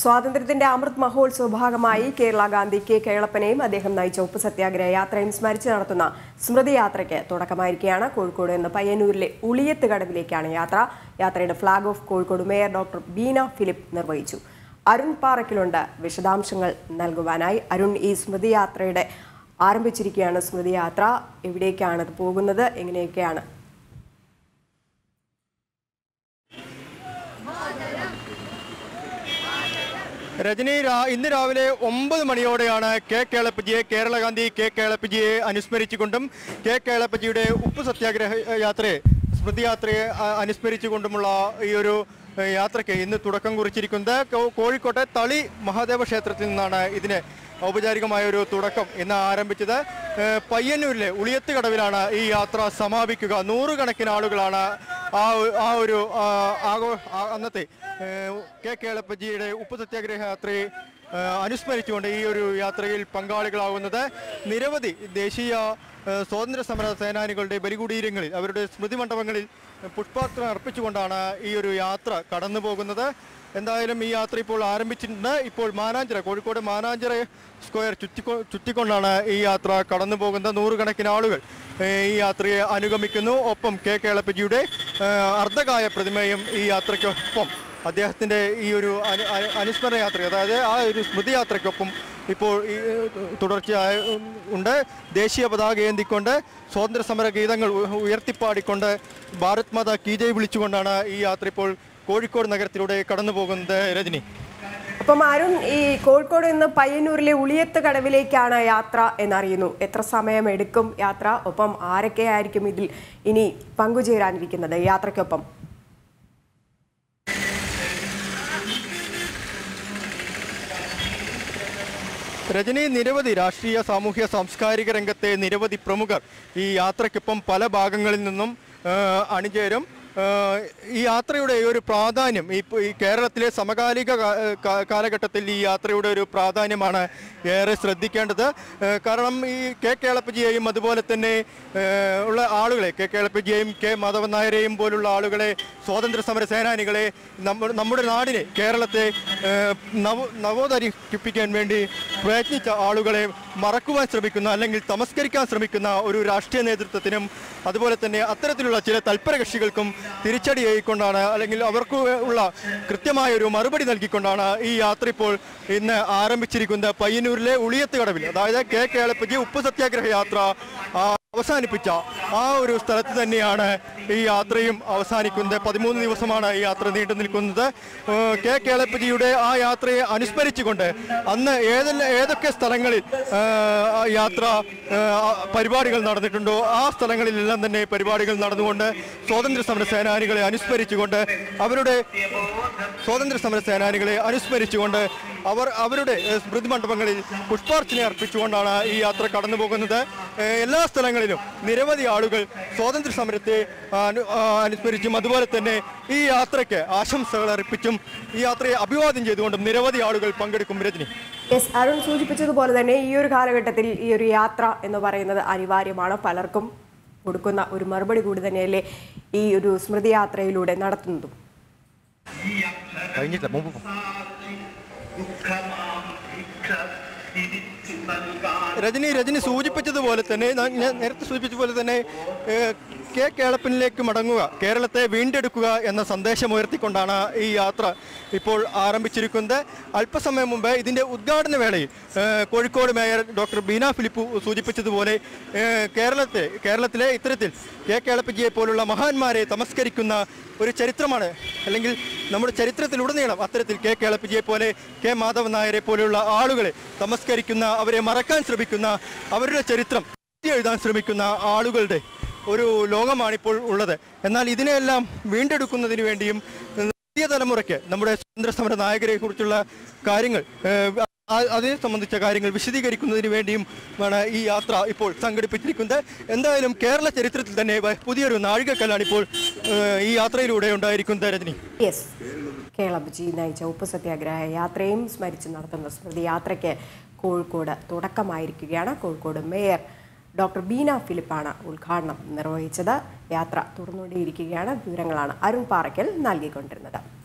സ്വാതന്ത്ര്യത്തിന്റെ അമൃത് മഹോത്സവ ഭാഗമായി കേരള ഗാന്ധി കെ കേളപ്പനെയും അദ്ദേഹം നയിച്ച ഉപ്പ് സത്യാഗ്രഹ യാത്രയും സ്മരിച്ച് നടത്തുന്ന സ്മൃതി യാത്രയ്ക്ക് തുടക്കമായിരിക്കുകയാണ് കോഴിക്കോട് നിന്ന് പയ്യന്നൂരിലെ ഉളിയത്ത് കടവിലേക്കാണ് യാത്ര യാത്രയുടെ flag off Kozhikode mayor doctor Beena Philip നിർവഹിച്ചു അരുൺ പാറക്കിലുണ്ട് വിശദാംശങ്ങൾ നൽകുവാനായി അരുൺ ഈ സ്മൃതി യാത്രയുടെ ആരംഭിച്ചിരിക്കുകയാണ് സ്മൃതി യാത്ര എവിടേക്കാണ് അത് പോകുന്നത് എങ്ങനെയൊക്കെയാണ് രജനി രാ- ഇന്ന് രാവിലെ ഒമ്പത് മണിയോടെയാണ് കെ കേളപ്പജിയെ കേരള ഗാന്ധി കെ കേളപ്പജിയെ അനുസ്മരിച്ചുകൊണ്ടും കെ കേളപ്പജിയുടെ ഉപ്പ് സത്യാഗ്രഹ യാത്രയെ സ്മൃതി യാത്രയെ അ- അനുസ്മരിച്ചുകൊണ്ടുമുള്ള ഈ ഒരു ഏഹ്, യാത്രയ്ക്ക് ഇന്ന് തുടക്കം കുറിച്ചിരിക്കുന്നത് കോ- കോഴിക്കോട്ടെ തളി മഹാദേവ ക്ഷേത്രത്തിൽ നിന്നാണ് ഇതിന് ഔപചാരികമായ ഒരു തുടക്കം ഇന്ന് ആരംഭിച്ചത് ഏഹ്, പയ്യന്നൂരിലെ ഉളിയത്ത് കടവിലാണ് ഈ യാത്ര സമാപിക്കുക നൂറുകണക്കിന് ആളുകളാണ് ആ ഒ- ആ ഒരു ആ, ആഘോ ആ- അന്നത്തെ ഏഹ്, കെ കേളപ്പജിയുടെ ഉപ്പ് സത്യാഗ്രഹ യാത്രയെ ഏഹ്, അനുസ്മരിച്ചുകൊണ്ട് ഈ ഒരു യാത്രയിൽ പങ്കാളികളാവുന്നത് നിരവധി ദേശീയ ഏഹ്, സ്വാതന്ത്ര്യ സമര സേനാനികളുടെ ബലികുടീരങ്ങളിൽ അവരുടെ സ്മൃതി മണ്ഡപങ്ങളിൽ പുഷ്പാർച്ചന അർപ്പിച്ചുകൊണ്ടാണ് ഈ ഒരു യാത്ര കടന്നു പോകുന്നത് എന്തായാലും ഈ യാത്ര ഇപ്പോൾ ആരംഭിച്ചിട്ടുണ്ട് ഇപ്പോൾ മാനാഞ്ചിറ കോഴിക്കോട് മാനാഞ്ചിറ സ്ക്വയർ ചുറ്റിക്കൊ ചുറ്റിക്കൊണ്ടാണ് ഈ യാത്ര കടന്നു പോകുന്നത് നൂറുകണക്കിന് ആളുകൾ ഏഹ്, ഈ യാത്രയെ അനുഗമിക്കുന്നു ഒപ്പം കെ കേളപ്പജിയുടെ ഏഹ്, അർദ്ധകായ പ്രതിമയും ഈ യാത്രയ്ക്കൊപ്പം അദ്ദേഹത്തിൻ്റെ ഈ ഒരു അനു അനു- അനുസ്മരണ യാത്ര അതായത് ആ ഒരു സ്മൃതി യാത്രയ്ക്കൊപ്പം ഇപ്പോൾ ഈ ഏഹ്, തുടർച്ചയായ ഉം, ഉണ്ട് ദേശീയ പതാക ഏന്തിക്കൊണ്ട് സ്വാതന്ത്ര്യ സമര ഗീതങ്ങൾ ഉ- ഉയർത്തിപ്പാടിക്കൊണ്ട് ഭാരത് മാത കീ ജയ് വിളിച്ചുകൊണ്ടാണ് ഈ യാത്ര ഇപ്പോൾ കോഴിക്കോട് നഗരത്തിലൂടെ കടന്നു പോകുന്നത് രജനി അപ്പം അരുൺ ഈ കോഴിക്കോട് നിന്ന് പയ്യന്നൂരിലെ ഉളിയത്ത് കടവിലേക്കാണ് യാത്ര എന്നറിയുന്നു എത്ര സമയം എടുക്കും യാത്ര ഒപ്പം ആരൊക്കെയായിരിക്കും ഇതിൽ ഇനി പങ്കുചേരാനിരിക്കുന്നത് യാത്രയ്ക്കൊപ്പം രജനി നിരവധി രാഷ്ട്രീയ സാമൂഹ്യ സാംസ്കാരിക രംഗത്തെ നിരവധി പ്രമുഖർ ഈ യാത്രയ്ക്കൊപ്പം പല ഭാഗങ്ങളിൽ നിന്നും ആ, അണിചേരും ആ, ഈ യാത്രയുടെ ഒരു പ്രാധാന്യം ഈ ഈ കേരളത്തിലെ സമകാലിക കാ- കാ- കാലഘട്ടത്തിൽ ഈ യാത്രയുടെ ഒരു പ്രാധാന്യമാണ് ഏറെ ശ്രദ്ധിക്കേണ്ടത് ആ, കാരണം ഈ കെ കേളപ്പജിയെയും അതുപോലെ തന്നെ ആ, ഉള്ള ആളുകളെ കെ കേളപ്പജിയെയും കെ മാധവൻ നായരെയും പോലുള്ള ആളുകളെ സ്വാതന്ത്ര്യ സമര സേനാനികളെ നമ്മ നമ്മുടെ നാടിനെ കേരളത്തെ ആ, നവ നവോധരിപ്പിക്കാൻ വേണ്ടി പ്രയത്നിച്ച ആളുകളെ മറക്കുവാൻ ശ്രമിക്കുന്ന അല്ലെങ്കിൽ തമസ്കരിക്കാൻ ശ്രമിക്കുന്ന ഒരു രാഷ്ട്രീയ നേതൃത്വത്തിനും അതുപോലെ തന്നെ അത്തരത്തിലുള്ള ചില തൽപര കക്ഷികൾക്കും തിരിച്ചടിയായിക്കൊണ്ടാണ് അല്ലെങ്കിൽ അവർക്ക് ഉള്ള കൃത്യമായ ഒരു മറുപടി നൽകിക്കൊണ്ടാണ് ഈ യാത്ര ഇപ്പോൾ ഇന്ന് ആരംഭിച്ചിരിക്കുന്നത് പയ്യന്നൂരിലെ ഉളിയത്ത് കടവിൽ അതായത് കെ കേളപ്പജി ഉപ്പ് സത്യാഗ്രഹ യാത്ര ആ, അവസാനിപ്പിച്ച ആ ഒരു സ്ഥലത്ത് തന്നെയാണ് ഈ യാത്രയും അവസാനിക്കുന്നത് പതിമൂന്ന് ദിവസമാണ് ഈ യാത്ര നീണ്ടു നിൽക്കുന്നത് ഏഹ് കെ കേളപ്പജിയുടെ ആ യാത്രയെ അനുസ്മരിച്ചുകൊണ്ട് അന്ന് ഏതെല്ലാം ഏതൊക്കെ സ്ഥലങ്ങളിൽ ഏഹ്, ആ യാത്ര ഏഹ്, ആ പരിപാടികൾ നടന്നിട്ടുണ്ടോ ആ സ്ഥലങ്ങളിലെല്ലാം തന്നെ പരിപാടികൾ നടന്നുകൊണ്ട് സ്വാതന്ത്ര്യ സമര സേനാനികളെ അനുസ്മരിച്ചുകൊണ്ട് അവരുടെ സ്വാതന്ത്ര്യ സമര സേനാനികളെ അനുസ്മരിച്ചുകൊണ്ട് അവർ അവരുടെ ഏഹ്, സ്മൃതി മണ്ഡപങ്ങളിൽ പുഷ്പാർച്ചന അർപ്പിച്ചുകൊണ്ടാണ് ഈ യാത്ര കടന്നു പോകുന്നത് ഏഹ്, എല്ലാ സ്ഥലങ്ങളിലും നിരവധി ആളുകൾ സ്വാതന്ത്ര്യ സമരത്തെ അനു ആ, അനുസ്മരിച്ചും അതുപോലെ തന്നെ ഈ യാത്രയ്ക്ക് ആശംസകൾ അർപ്പിച്ചും ഈ യാത്രയെ അഭിവാദ്യം ചെയ്തുകൊണ്ടും നിരവധി ആളുകൾ പങ്കെടുക്കും രജനി യെസ് അരുൺ സൂചിപ്പിച്ചതുപോലെ തന്നെ ഈ ഒരു കാലഘട്ടത്തിൽ ഈ ഒരു യാത്ര എന്ന് പറയുന്നത് അനിവാര്യമാണ് പലർക്കും കൊടുക്കുന്ന ഒരു മറുപടി കൂടി തന്നെയല്ലേ ഈ ഒരു സ്മൃതി യാത്രയിലൂടെ നടത്തുന്നതും കഴിഞ്ഞിട്ടില്ല മുമ്പ് പോ. രജനി രജനി സൂചിപ്പിച്ചതുപോലെ തന്നെ ഞാൻ ഞാൻ നേരത്തെ സൂചിപ്പിച്ചതുപോലെ തന്നെ ഏഹ്, കെ കേളപ്പനിലേക്ക് മടങ്ങുക കേരളത്തെ വീണ്ടെടുക്കുക എന്ന സന്ദേശം ഉയർത്തിക്കൊണ്ടാണ് ഈ യാത്ര ഇപ്പോൾ ആരംഭിച്ചിരിക്കുന്നത് അല്പസമയം മുമ്പ് ഇതിൻ്റെ ഉദ്ഘാടന വേളയിൽ ഏഹ്, കോഴിക്കോട് മേയർ ഡോക്ടർ ബീന ഫിലിപ്പ് സൂചിപ്പിച്ചതുപോലെ ഏഹ്, കേരളത്തെ കേരളത്തിലെ ഇത്തരത്തിൽ കെ കേളപ്പജിയെ പോലുള്ള മഹാന്മാരെ തമസ്കരിക്കുന്ന ഒരു ചരിത്രമാണ് അല്ലെങ്കിൽ നമ്മുടെ ചരിത്രത്തിലുടനീളം അത്തരത്തിൽ കെ കേളപ്പജിയെ പോലെ കെ മാധവൻ നായരെ പോലെയുള്ള ആളുകളെ തമസ്കരിക്കുന്ന അവരെ മറക്കാൻ ശ്രമിക്കുന്ന അവരുടെ ചരിത്രം തിരുത്തി എഴുതാൻ ശ്രമിക്കുന്ന ആളുകളുടെ ഒരു ലോകമാണിപ്പോൾ ഉള്ളത് എന്നാൽ ഇതിനെല്ലാം വീണ്ടെടുക്കുന്നതിന് വേണ്ടിയും പുതിയ തലമുറയ്ക്ക് നമ്മുടെ സ്വാതന്ത്ര്യ സമര നായകരെ കുറിച്ചുള്ള കാര്യങ്ങൾ ഏഹ്, ആ- അതിനെ സംബന്ധിച്ച കാര്യങ്ങൾ വിശദീകരിക്കുന്നതിന് വേണ്ടിയും ആണ് ഈ യാത്ര ഇപ്പോൾ സംഘടിപ്പിച്ചിരിക്കുന്നത് എന്തായാലും കേരള ചരിത്രത്തിൽ തന്നെ വ- പുതിയൊരു നാഴികക്കല്ലാണ് ഇപ്പോൾ ഏഹ്, ഈ യാത്രയിലൂടെ ഉണ്ടായിരിക്കുന്നത് രജനി യെസ് കേളബജി നയിച്ച ഉപ്പ് സത്യാഗ്രഹ യാത്രയും സ്മരിച്ച് നടത്തുന്ന സ്മൃതി യാത്രയ്ക്ക് കോഴിക്കോട് തുടക്കമായിരിക്കുകയാണ് കോഴിക്കോട് മേയർ ഡോക്ടർ ബീന ഫിലിപ്പാണ് ഉദ്ഘാടനം നിർവഹിച്ചത് യാത്ര തുറന്നുകൊണ്ടേയിരിക്കുകയാണ് വിവരങ്ങളാണ് അരുൺ പാറയ്ക്കൽ നൽകിക്കൊണ്ടിരുന്നത്